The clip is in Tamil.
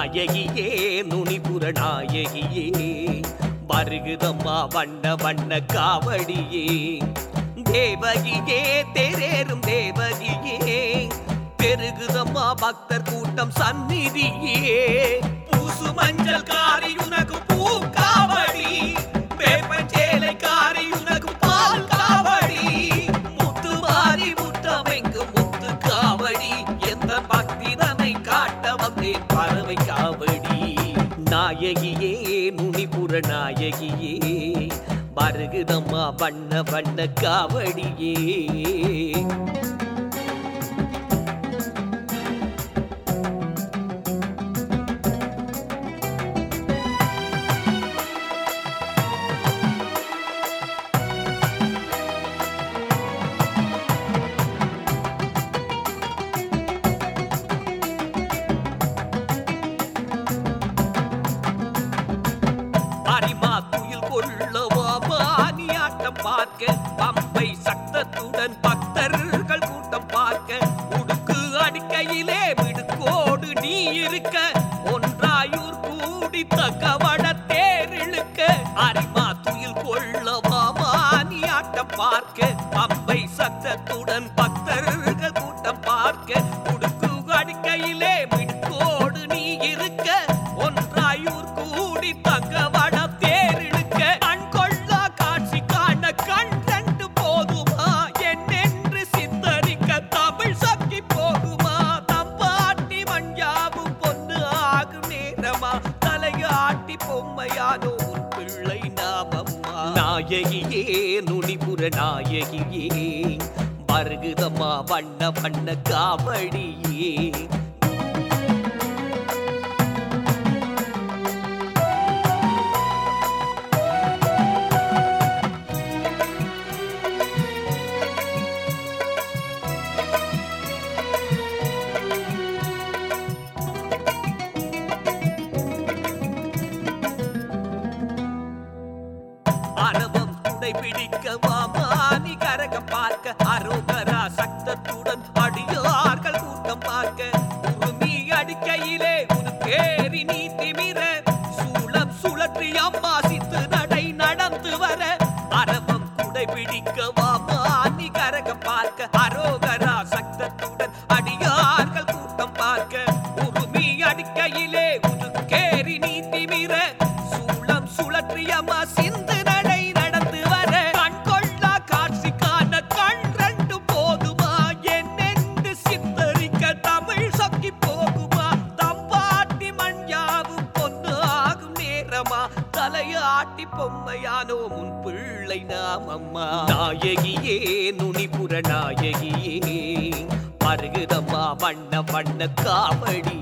நாயகியே நுனிபுர நாயகியே வருகுதம்மா வண்ண வண்ண காவடியே தேவகியே தேரேறும் தேவகியே பெருகுதம்மா பக்தர் கூட்டம் சந்நிதியே பூசு மஞ்சள் காரி உனக்கு பூக்காவடி வேப்பஞ்சேலை காரி உனக்கு பால் காவடி முத்து மாறி முத்தமைக்கு முத்து காவடி எந்த பக்தி தன்னை காட்ட வந்தேன் பறவை காவடி நாயகியே முனிபுர நாயகியே வருகுதம்மா வண்ண வண்ண காவடியே அரிமா துயில் கொள்ளவா மானியாட்டம் பார்க்க பம்பை சத்தத்துடன் பக்தர்கள் கூட்டம் பார்க்க உடுக்கு அடிக்கையிலே விடுக்கோடு நீ இருக்க ஒன்றாயூர் கூடி தகவட தேரிழுக்க அரிமா துயில் கொள்ளவா மானியாட்டம் பார்க்க பம்பை சத்தத்துடன் பக்தர்கள் கூட்டம் பார்க்க உடுக்கு அடிக்கையிலே விடுக்கோடு நீ இருக்க ஒன்றாயூர் கூடி தங்கவட தேரிழுக்க கண் கொள்ளா காட்சி காண கண் ரெண்டு போதுமா என்னென்று சித்தரிக்க தமிழ் சக்தி போகுமா தம்பாட்டி மஞ்சாவும் பொண்ணு ஆகும் நேரமா தலையாட்டி பொம்மையானோ உன் பிள்ளை நாமம்மா நாயகியே நுனிபுர நாயகியே வருகுதம்மா வண்ண வண்ண காவடியே அரவம் துணை பிடிக்க வாமானி கரக பார்க்க அரோகரா சக்தத்துடன் அடியார்கள் கூட்டம் பார்க்க உருமி அடிக்கையிலே உன் பேரி நீ திமிர சூளம் சுழற்றி அம்மா சித்து நடை நடந்து வர அரவம் குடை பிடிக்க வாமானி கரக பார்க்க அரோகரா சக்தத்துடன் அடியார்கள் கூட்டம் பார்க்க உருமி அடிக்கையிலே உன் கேரி நீ திமிர சூளம் சுழற்றியம்மா சிந்து நடை நடந்து வர கண் கொள்ளா காட்சி காண கண் ரெண்டு போதுமா என்னென்று சித்தரிக்க தமிழ் சக்தி போகுமா தம்பாட்டி மண்யாவும் பொண்ணு ஆகும் நேரமா தலையாட்டி பொம்மையானோ முன் பிள்ளை நாமம்மா நாயகியே நுனிபுர நாயகியே பருகுதம்மா வண்ண வண்ண காவடி